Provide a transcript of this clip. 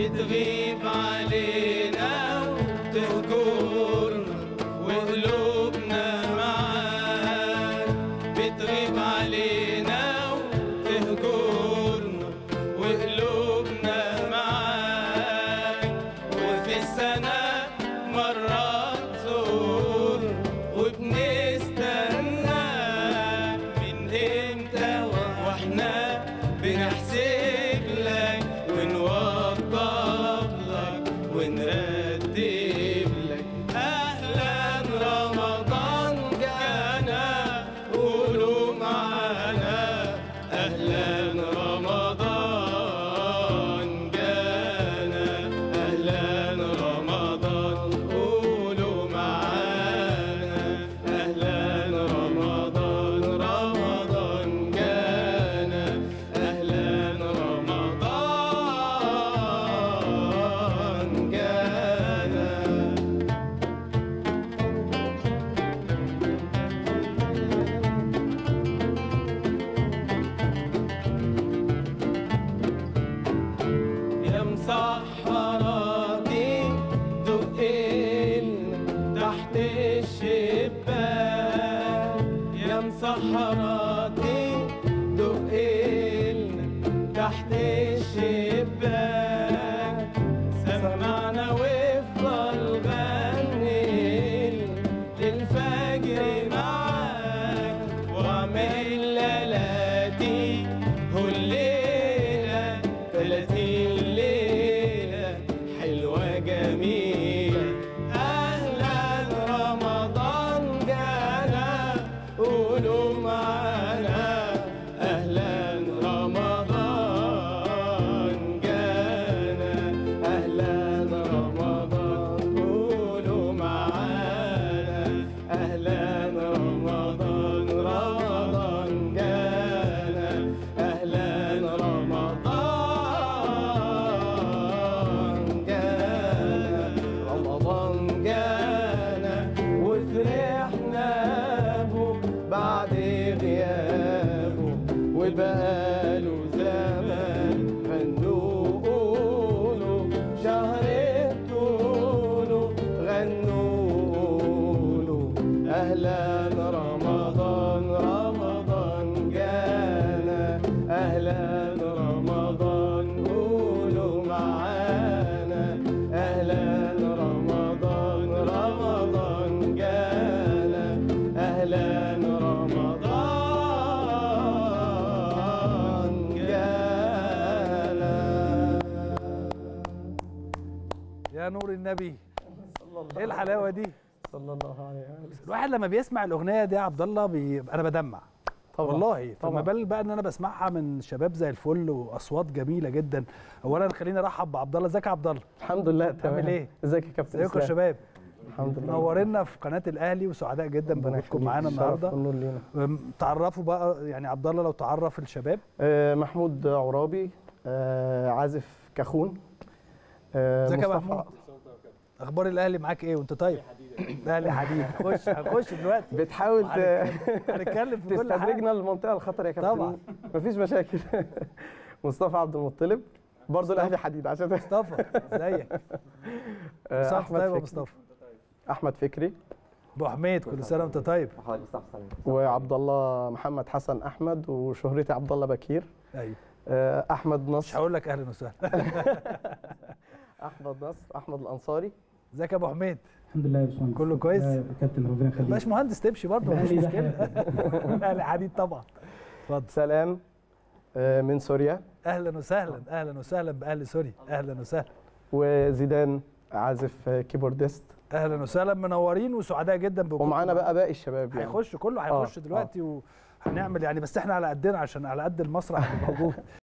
بتغيب علينا وتهجرنا وقلوبنا معاك بتغيب علينا وتهجرنا وقلوبنا معاك وفي السنة مرة تزور وبنستنى من امتى واحنا بنحسب لك ونوضب لك ونرتب لك اهلا رمضان جانا قولوا معانا اهلا رمضان جانا اهلا رمضان قولوا معانا اهلا رمضان رمضان جانا اهلا رمضان جانا يا مسحراتي دقين تحت الشباك يا مسحراتي دقين تحت الشباك سمعنا وافضل غني للفجر معاك واعمل ليلاتي هو الليلة تلاتين ليلة حلوة جميلة أهلا رمضان جانا قولوا معانا أهلا رمضان جانا أهلا رمضان قولوا معانا أهلا رمضان رمضان جانا أهلا رمضان جانا رمضان جانا وفرحنا به بعد غيابه وبقاله زمان غنوا قولوا شهر طوله غنوا له أهلا رمضان رمضان جانا أهلا رمضان قولوا معانا أهلا رمضان رمضان جانا أهلا رمضان جانا يا نور النبي ايه الحلاوه دي صلى الله عليه وسلم الواحد لما بيسمع الاغنيه دي يا عبد الله بي... انا بدمع طبعا والله فما طبعا. بال بقى ان انا بسمعها من شباب زي الفل واصوات جميله جدا اولا خليني ارحب بعبد الله ازيك يا عبد الله الحمد لله تمام إيه؟ ازيك يا كابتن ازيكم يا إسلام؟ شباب الحمد لله منورنا في قناه الاهلي وسعداء جدا ربنا بوجودكم يخليك. معانا الشرف النهارده والنور لينا أم، تعرفوا بقى يعني عبد الله لو تعرف الشباب آه، محمود عرابي آه، عازف كاخون آه، ازيك يا مصطفى- محمود اخبار الاهلي معاك ايه وانت طيب الاهلي حديد خش هنخش دلوقتي بتحاول ت- هنتكلم في كل حاجه تستدرجنا للمنطقه الخطر يا كابتن طبعا. مفيش مشاكل مصطفى عبد المطلب برضه الاهلي حديد عشان مصطفى ازيك آه، صح احمد طيب يا فكري مصطفى احمد فكري ابو حميد كل سنه وانت طيب وعبد الله محمد حسن احمد وشهرتي عبد الله بكير ايوه آه، احمد مش نصر هقول لك اهلا وسهلا احمد نصر احمد الانصاري ازيك يا ابو حميد الحمد لله يا باشمهندس كله كويس؟ لا يا كابتن ربنا يخليك باش مهندس تمشي برضه مفيش الأهلي ده مشكله الاهلي حديد طبعا اتفضل سلام آه، من سوريا اهلا وسهلا اهلا وسهلا باهل سوريا اهلا وسهلا وزيدان عازف آه، كيبورديست اهلا وسهلا منورين وسعداء جدا بوجودكم ومعانا بقى باقي الشباب يعني هيخش كله هيخش آه، دلوقتي وهنعمل يعني بس احنا على قدنا عشان على قد المسرح اللي موجود